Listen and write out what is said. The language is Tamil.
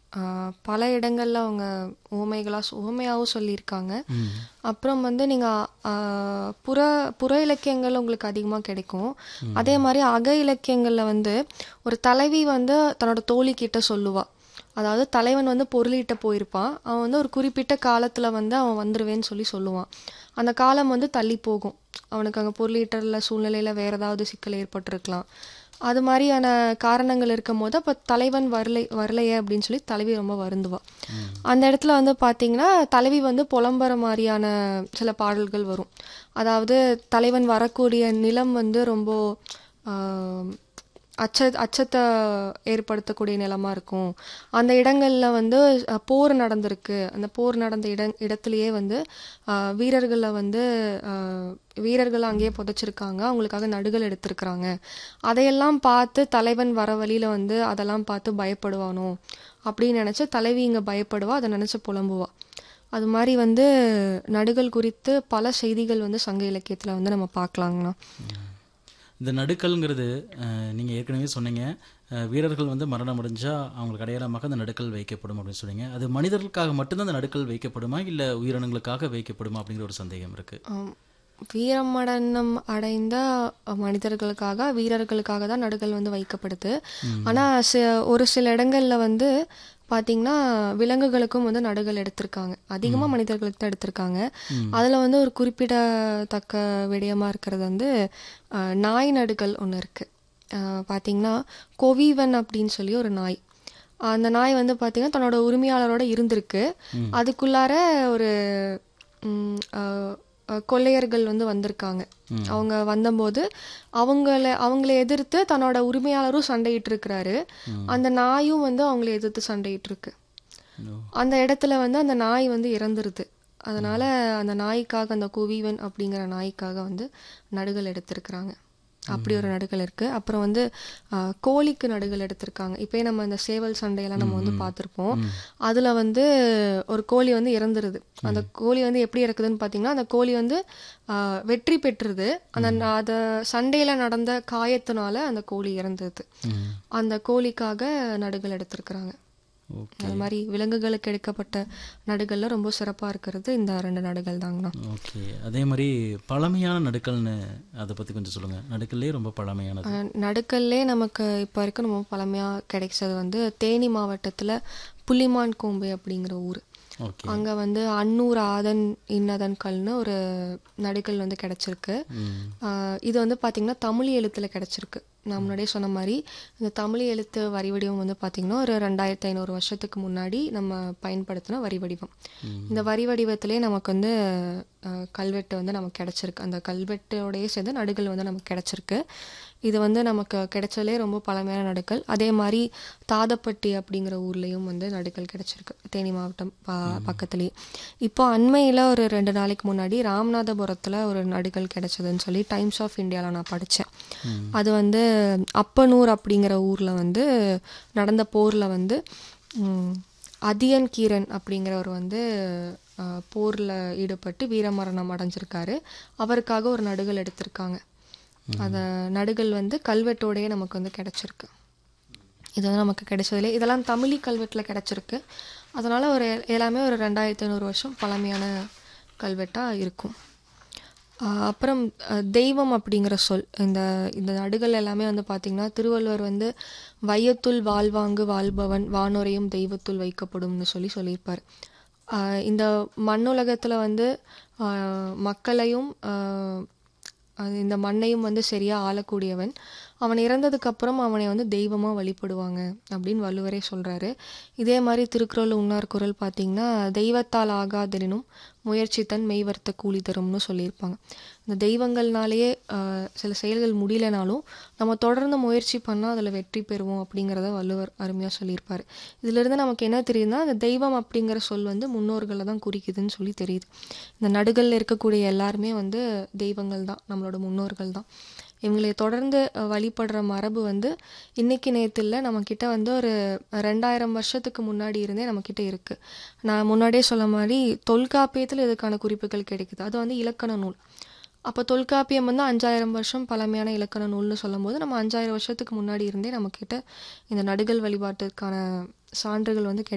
ஆஹ் பல இடங்கள்ல அவங்க உவமைகளா உவமையாகவும் சொல்லியிருக்காங்க ம் அப்புறம் வந்து நீங்கள் புற புற இலக்கியங்கள் உங்களுக்கு அதிகமாக கிடைக்கும் அதே மாதிரி அக இலக்கியங்களில் வந்து ஒரு தலைவி வந்து தன்னோட தோழி கிட்ட சொல்லுவா அதாவது தலைவன் வந்து பொருளீட்ட போயிருப்பான் அவன் வந்து ஒரு குறிப்பிட்ட காலத்தில் வந்து அவன் வந்துருவேன்னு சொல்லி சொல்லுவான் அந்த காலம் வந்து தள்ளி போகும் அவனுக்கு அங்கே பொருளீட்டரில் சூழ்நிலையில் வேற ஏதாவது சிக்கல் ஏற்பட்டிருக்கலாம் அது மாதிரியான காரணங்கள் இருக்கும் போது அப்போ தலைவன் வரலை வரலையே அப்படின்னு சொல்லி தலைவி ரொம்ப வருந்துவா அந்த இடத்துல வந்து பார்த்தீங்கன்னா தலைவி வந்து புலம்புற மாதிரியான சில பாடல்கள் வரும் அதாவது தலைவன் வரக்கூடிய நிலம் வந்து ரொம்ப ஆஹ், அச்ச அச்சத்தை ஏற்படுத்தக்கூடிய நிலமா இருக்கும் அந்த இடங்கள்ல வந்து அஹ், போர் நடந்திருக்கு அந்த போர் நடந்த இட இடத்துலயே வந்து ஆஹ், வீரர்களை வந்து ஆஹ், வீரர்கள் அங்கேயே புதைச்சிருக்காங்க அவங்களுக்காக நடுகள் எடுத்திருக்கிறாங்க அதையெல்லாம் பார்த்து தலைவன் வர வழியில வந்து அதெல்லாம் பார்த்து பயப்படுவானோ அப்படின்னு நினைச்சு தலைவி இங்க பயப்படுவா அதை நினைச்சு புலம்புவா அது மாதிரி வந்து நடுகள் குறித்து பல செய்திகள் வந்து சங்க இலக்கியத்துல வந்து நம்ம பார்க்கலாங்கண்ணா இந்த நடுக்கல்ங்கிறது அஹ், நீங்க ஏற்கனவே சொன்னீங்க அஹ், வீரர்கள் வந்து மரணம் அடைஞ்சா அவங்களுக்கு அடையாளமாக அந்த நடுக்கல் வைக்கப்படும் அப்படின்னு சொன்னீங்க அது மனிதர்களுக்காக மட்டும்தான் அந்த நடுக்கல் வைக்கப்படுமா இல்ல உயிரினங்களுக்காக வைக்கப்படுமா அப்படிங்கிற ஒரு சந்தேகம் இருக்கு ஆம். வீரமரணம் அடைந்த மனிதர்களுக்காக வீரர்களுக்காக தான் நடுகள் வந்து வைக்கப்படுது ஆனா சி- ஒரு சில இடங்கள்ல வந்து பாத்தீங்கன்னா விலங்குகளுக்கும் வந்து நடுகள் எடுத்திருக்காங்க அதிகமா மனிதர்களுக்கு தான் எடுத்திருக்காங்க அதுல வந்து ஒரு குறிப்பிடத்தக்க விடயமா இருக்கிறது வந்து அஹ், நாய் நடுகள் ஒன்று இருக்கு அஹ், பாத்தீங்கன்னா கொவிவன் அப்படின்னு சொல்லி ஒரு நாய் அந்த நாய் வந்து பாத்தீங்கன்னா தன்னோட உரிமையாளரோட இருந்திருக்கு அதுக்குள்ளார ஒரு ம், அஹ், அஹ், கொள்ளையர்கள் வந்து வந்திருக்காங்க அவங்க வந்தபோது அவங்கள அவங்கள எதிர்த்து தன்னோட உரிமையாளரும் சண்டையிட்டு இருக்கிறாரு அந்த நாயும் வந்து அவங்கள எதிர்த்து சண்டையிட்டு இருக்கு ஓ. அந்த இடத்துல வந்து அந்த நாய் வந்து இறந்துருது அதனால அந்த நாய்க்காக அந்த குவிவன் அப்படிங்கிற நாய்க்காக வந்து நடுகள் எடுத்திருக்கிறாங்க அப்படி ஒரு நடுகள் இருக்கு அப்புறம் வந்து ஆஹ், கோழிக்கு நடுகள் எடுத்திருக்காங்க இப்பயே நம்ம இந்த சேவல் சண்டையெல்லாம் நம்ம வந்து பார்த்திருப்போம் அதுல வந்து ஒரு கோழி வந்து இறந்துருது அந்த கோழி வந்து எப்படி இறக்குதுன்னு பாத்தீங்கன்னா அந்த கோழி வந்து ஆஹ், வெற்றி பெற்றுது அந்த ந- அத சண்டையில நடந்த காயத்தினால அந்த கோழி இறந்துருது ம். அந்த கோழிக்காக நடுகள் எடுத்திருக்கிறாங்க ஓகே அது மாதிரி விலங்குகளுக்கு எடுக்கப்பட்ட நடுகள்ல ரொம்ப சிறப்பா இருக்கிறது இந்த ரெண்டு நடுகள் தாங்கண்ணா ஓகே அதே மாதிரி பழமையான நடுக்கல்னு அதை பத்தி கொஞ்சம் சொல்லுங்க நடுக்கல்லே ரொம்ப பழமையானது அஹ் நடுக்கல்லே நமக்கு இப்போ வரைக்கும் ரொம்ப பழமையா கிடைச்சது வந்து தேனி மாவட்டத்துல புள்ளிமான் கோம்பை அப்படிங்கிற ஊர் ஓகே அங்க வந்து அன்னூர் ஆதன் இன்னதன் கல்னு ஒரு நடுக்கல் வந்து கிடைச்சிருக்கு ம். ஆஹ் இது வந்து பாத்தீங்கன்னா தமிழ் எழுத்துல கிடைச்சிருக்கு நான் முன்னாடியே சொன்ன மாதிரி இந்த தமிழ் எழுத்து வரி வடிவம் வந்து பாத்தீங்கன்னா ஒரு ரெண்டாயிரத்தி ஐநூறு வருஷத்துக்கு முன்னாடி நம்ம பயன்படுத்தின வரி வடிவம் இந்த வரி வடிவத்திலே நமக்கு வந்து ஆஹ், கல்வெட்டு வந்து நமக்கு கிடைச்சிருக்கு அந்த கல்வெட்டோடயே சேர்ந்து நடுகள் வந்து நமக்கு கிடைச்சிருக்கு இது வந்து நமக்கு கிடைச்சதுலே ரொம்ப பழமையான நடுக்கல் அதே மாதிரி தாதப்பட்டி அப்படிங்கிற ஊர்லயும் வந்து நடுக்கல் கிடைச்சிருக்கு தேனி மாவட்டம் ப- பக்கத்துலயே இப்போ அண்மையில ஒரு ரெண்டு நாளைக்கு முன்னாடி ராமநாதபுரத்துல ஒரு நடுக்கல் கிடைச்சதுன்னு சொல்லி டைம்ஸ் ஆஃப் இந்தியால நான் படிச்சேன் அது வந்து அப்பனூர் அப்படிங்கிற ஊர்ல வந்து நடந்த போர்ல வந்து ம், அதியன் கீரன் அப்படிங்கிறவர் வந்து அஹ், போர்ல ஈடுபட்டு வீரமரணம் அடைஞ்சிருக்காரு அவருக்காக ஒரு நடுகள் எடுத்திருக்காங்க அந்த நடுகள் வந்து கல்வெட்டோடயே நமக்கு வந்து கிடைச்சிருக்கு இது வந்து நமக்கு கிடைச்சதுலே இதெல்லாம் தமிழி கல்வெட்டில் கிடைச்சிருக்கு அதனால ஒரு எல்லாமே ஒரு ரெண்டாயிரத்தி ஐநூறு வருஷம் பழமையான கல்வெட்டாக இருக்கும் ஆஹ் அப்புறம் அஹ், தெய்வம் அப்படிங்கிற சொல் இந்த இந்த நடுகள் எல்லாமே வந்து பார்த்திங்கன்னா திருவள்ளுவர் வந்து வையத்துள் வாழ்வாங்கு வாழ்பவன் வானுரையும் தெய்வத்துள் வைக்கப்படும்னு சொல்லி சொல்லியிருப்பார் ஆஹ் இந்த மண்ணுலகத்தில் வந்து ஆஹ், மக்களையும் ஆஹ், அது இந்த மண்ணையும் வந்து சரியா ஆளக்கூடியவன் அவன் இறந்ததுக்கு அப்புறம் அவனை வந்து தெய்வமா வழிபடுவாங்க அப்படின்னு வள்ளுவரே சொல்றாரு இதே மாதிரி திருக்குறள் உண்ணார் குரல் பார்த்தீங்கன்னா தெய்வத்தால் ஆகாதெனினும் முயற்சி தன் மெய்வர்த்த கூலி தரும்னு சொல்லியிருப்பாங்க இந்த தெய்வங்கள்னாலேயே ஆஹ், சில செயல்கள் முடியலனாலும் நம்ம தொடர்ந்து முயற்சி பண்ணால் அதில் வெற்றி பெறுவோம் அப்படிங்கிறத வள்ளுவர் அருமையாக சொல்லியிருப்பாரு இதிலிருந்து நமக்கு என்ன தெரியுதுன்னா அந்த தெய்வம் அப்படிங்கிற சொல் வந்து முன்னோர்களை தான் குறிக்குதுன்னு சொல்லி தெரியுது இந்த நடுகல்ல இருக்கக்கூடிய எல்லாருமே வந்து தெய்வங்கள் தான் நம்மளோட முன்னோர்கள் தான் இவங்களை தொடர்ந்து அஹ், வழிபடுற மரபு வந்து இன்னைக்கு நேத்து இல்ல நம்ம கிட்ட வந்து ஒரு ரெண்டாயிரம் வருஷத்துக்கு முன்னாடி இருந்தே நம்ம கிட்ட இருக்கு நான் முன்னாடியே சொன்ன மாதிரி தொல்காப்பியத்தில் இதுக்கான குறிப்புகள் கிடைக்குது அது வந்து இலக்கண நூல் அப்போ தொல்காப்பியம் வந்து அஞ்சாயிரம் வருஷம் பழமையான இலக்கண நூல்னு சொல்லும்போது நம்ம அஞ்சாயிரம் வருஷத்துக்கு முன்னாடி இருந்தே நம்ம கிட்ட இந்த நடுகள் வழிபாட்டுக்கான சான்றுகள் வந்து கிடை